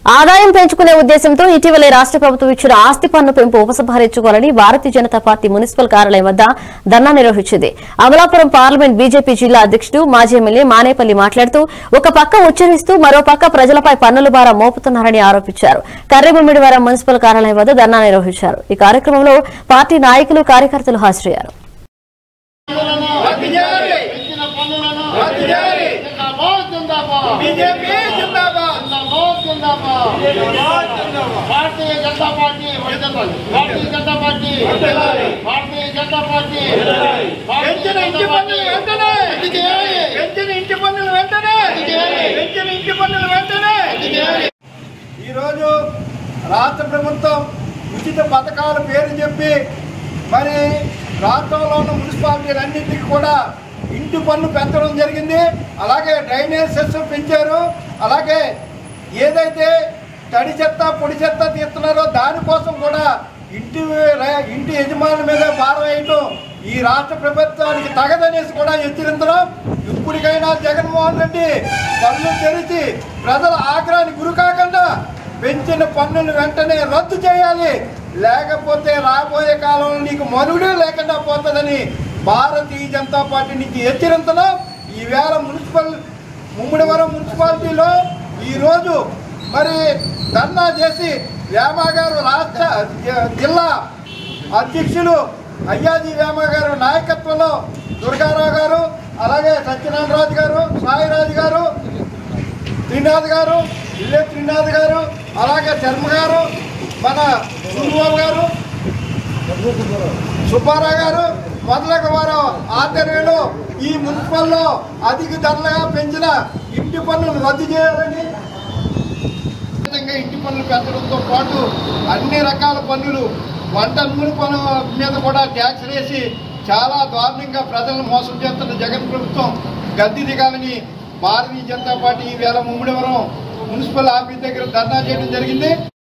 ఆదాయం పెంచుకునే ఉద్దేశంతో ఇటీవలే రాష్ట్ర ప్రభుత్వం ఇచ్చిన ఆస్తి పన్ను పెంపు ఉపసంహరించుకోవాలని భారతీయ జనతా పార్టీ మున్సిపల్ కార్యాలయం వద్ద ధర్నా నిర్వహించింది అమలాపురం పార్లమెంట్ బీజేపీ జిల్లా అధ్యక్షుడు మాజీ ఎమ్మెల్యే మానేపల్లి మాట్లాడుతూ ఒక పక్క ఉచ్చరిస్తూ మరో పక్క ప్రజలపై పన్నుల భారం మోపుతున్నారని ఆరోపించారు కర్రెబొమ్మిడివారం మున్సిపల్ కార్యాలయం వద్ద ధర్నా నిర్వహించారు ఈ కార్యక్రమంలో పార్టీ నాయకులు కార్యకర్తలు హాజరయ్యారు పెంచిన పన్నులను జిందాబాద్ జిందాబాద్ బీజేపీ జిందాబాద్ జిందాబాద్ జిందాబాద్ భారతీయ జనతా పార్టీ వర్ధిల్లాలి. భారతీయ జనతా పార్టీ భారతీయ జనతా పార్టీ పెంచిన ఇంటి పన్నులు వెంటనే పెంచిన ఇంటి పన్నులు వెంటనే పెంచిన ఇంటి పన్నులు వెంటనే ఈరోజు రాష్ట్ర ప్రభుత్వం ఉచిత పథకాల పేరు చెప్పి మరి రాష్ట్రంలో ఉన్న మున్సిపాలిటీలన్నింటికి కూడా ఇంటి పన్ను పెంచడం జరిగింది అలాగే డ్రైనేజ్ సెస్ పెంచారు అలాగే ఏదైతే తడి చెత్త పొడి చెత్త తీస్తున్నారో దానికోసం కూడా ఇంటి ర- ఇంటి యజమానుల మీద భారం వేయటం ఈ రాష్ట్ర ప్రభుత్వానికి తగదనేసి కూడా హెచ్చరించడం ఇప్పటికైనా జగన్మోహన్ రెడ్డి పన్ను తెరిచి ప్రజల ఆగ్రహానికి గురి కాకుండా పెంచిన పన్నులు వెంటనే రద్దు చేయాలి లేకపోతే రాబోయే కాలంలో నీకు మనుడే లేకుండా పోతుందని భారతీయ జనతా పార్టీ నుంచి హెచ్చరించడం ఈవేళ మున్సిపల్ ముమ్మిడివరం మున్సిపాలిటీలో ఈరోజు మరి ధర్నా చేసి వేమ గారు రాష్ట్ర జ- జిల్లా అధ్యక్షులు అయ్యాజీ వేమ గారు నాయకత్వంలో దుర్గారావు గారు అలాగే సత్యనారాయణ గారు సాయిరాజు గారు త్రినాథ్ గారు ఇల్లే త్రినాథ్ గారు అలాగే శర్మ గారు మన సుర్వాల్ గారు సుబ్బారావు గారు మొదలగు వారు ఆధ్వర్యంలో ఈ మున్సిపల్లో అధిక ధరలుగా పెంచిన ఇంటి పన్నులు రద్దు చేయాలని విధంగా ఇంటి పన్నులు పెంచడంతో పాటు అన్ని రకాల పన్నులు వంట నూనె పన్ను మీద కూడా ట్యాక్స్ వేసి చాలా దారుణంగా ప్రజలను మోసం చేస్తున్న జగన్ ప్రభుత్వం గద్దె దిగాలని భారతీయ జనతా పార్టీ ఈవేళ ముమ్మిడివరం మున్సిపల్ ఆఫీస్ దగ్గర ధర్నా చేయడం జరిగింది